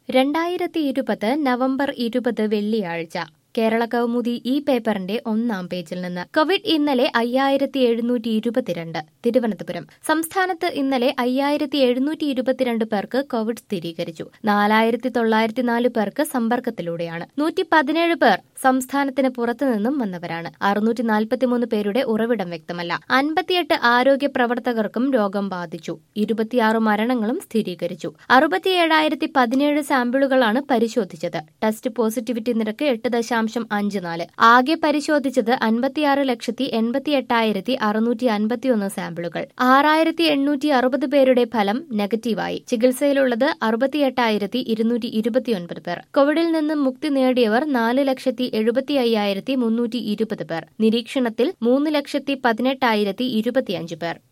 രണ്ടായിരത്തി ഇരുപത് നവംബർ ഇരുപത് വെള്ളിയാഴ്ച കേരള കൗമുദി ഈ പേപ്പറിന്റെ ഒന്നാം പേജിൽ നിന്ന് കോവിഡ് ഇന്നലെ അയ്യായിരത്തി എഴുന്നൂറ്റി ഇരുപത്തിരണ്ട് തിരുവനന്തപുരം സംസ്ഥാനത്ത് ഇന്നലെ അയ്യായിരത്തി എഴുന്നൂറ്റി ഇരുപത്തിരണ്ട് പേർക്ക് കോവിഡ് സ്ഥിരീകരിച്ചു നാലായിരത്തി തൊള്ളായിരത്തി നാല് പേർക്ക് സമ്പർക്കത്തിലൂടെയാണ് നൂറ്റി പതിനേഴ് പേർ സംസ്ഥാനത്തിന് പുറത്തുനിന്നും വന്നവരാണ് അറുന്നൂറ്റി നാൽപ്പത്തിമൂന്ന് പേരുടെ ഉറവിടം വ്യക്തമല്ല അൻപത്തിയെട്ട് ആരോഗ്യ പ്രവർത്തകർക്കും രോഗം ബാധിച്ചു ഇരുപത്തിയാറ് മരണങ്ങളും സ്ഥിരീകരിച്ചു അറുപത്തിയേഴായിരത്തി പതിനേഴ് സാമ്പിളുകളാണ് പരിശോധിച്ചത് ടെസ്റ്റ് പോസിറ്റിവിറ്റി നിരക്ക് എട്ട് ദശാംശം അഞ്ച് നാല് ആകെ പരിശോധിച്ചത് അൻപത്തിയാറ് ലക്ഷത്തി എൺപത്തി എട്ടായിരത്തി അറുന്നൂറ്റി അൻപത്തിയൊന്ന് സാമ്പിളുകൾ ആറായിരത്തി എണ്ണൂറ്റി അറുപത് പേരുടെ ഫലം നെഗറ്റീവായി ചികിത്സയിലുള്ളത് അറുപത്തിയെട്ടായിരത്തി ഇരുന്നൂറ്റി ഇരുപത്തിയൊൻപത് പേർ കോവിഡിൽ നിന്നും മുക്തി നേടിയവർ നാല് ലക്ഷത്തി എഴുപത്തി അയ്യായിരത്തി മുന്നൂറ്റി ഇരുപത് പേർ നിരീക്ഷണത്തിൽ മൂന്ന് ലക്ഷത്തി പതിനെട്ടായിരത്തി ഇരുപത്തിയഞ്ച് പേർ